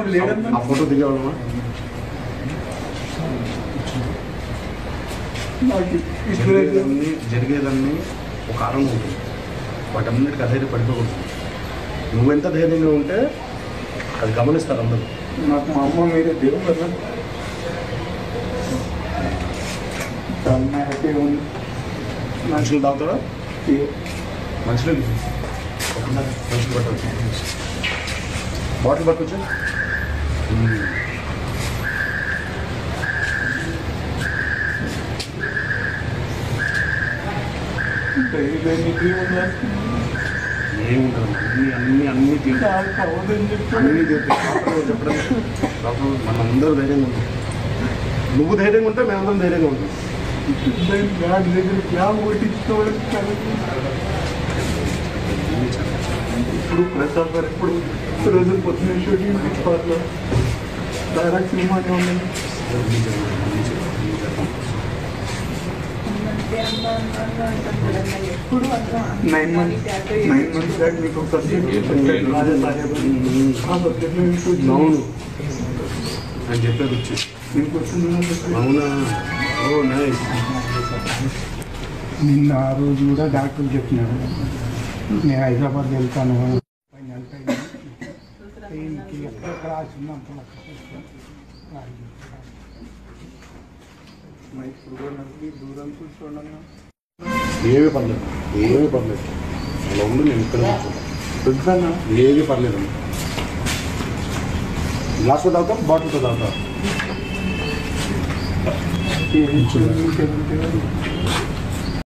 ఆ ఫోటో దిగేవాళ్ళమా జరిగేదన్నీ జరిగేదన్నీ ఒక కారణం ఉంటుంది వాటన్నిటికీ అధైర్య పడిపోకూడదు నువ్వెంత ధైర్యంగా ఉంటే అది గమనిస్తారు అందరూ నాకు మా అమ్మ మీరే దేవుడు కదా చాలా హ్యాపీగా ఉంది మనుషులు తాగుతారా ఏ- మనుషులు మనుషులు పట్టవచ్చు బాటిల్ పట్టుకొచ్చా డైలీ డైలీ డ్రీమ్ ఉందా? ఏముంటుంది అన్ని అన్ని అన్ని తీరుతాయి చాలా కావద్దని చెప్పి అన్ని తీరుతాయి డాక్టర్ చెప్పడం డాక్టర్ మనం అందరూ ధైర్యంగా ఉంటాం నువ్వు ధైర్యంగా ఉంటే మేమందరం ధైర్యంగా ఉంటాం దాని బ్యాగ్ దగ్గర బ్యాగ్ కొట్టించుకోవడానికి చాలా ఇప్పుడు ప్రతాప్ గారు ఇప్పుడు రోజు పొద్దున్న షూటింగ్ తీసుకోవాలి డైరెక్ట్ సినిమానే ఉందండి ఎప్పుడు nine months nine months back మీకు ఒక సబ్జెక్ట్ రాజా సాహెబ్ అని. ఆ సబ్జెక్ట్లో మీకు వచ్చింది. అవును అని చెప్పేది వచ్చి మీకు వస్తుందని చెప్పి. అవునా ఓ నైస్ నిన్న ఆ రోజు కూడా డాక్టర్ చెప్పినాడు నేను హైదరాబాద్ వెళ్తాను పై నెలపై పెయిన్కి ఎక్కడ క్రాస్ ఉన్నంత మా ఇప్పుడు కూడా నాకు ఈ దూరం కూర్చోండి ఏమీ పర్లేదు ఏమీ పర్లేదు అలా ఉండి నేను ఇక్కడ కూర్చుంటా. ఏమీ పర్లేదు గ్లాస్తో తాగుతాం బాటిల్తో తాగుతాం ఏ- ఇంకెవరికి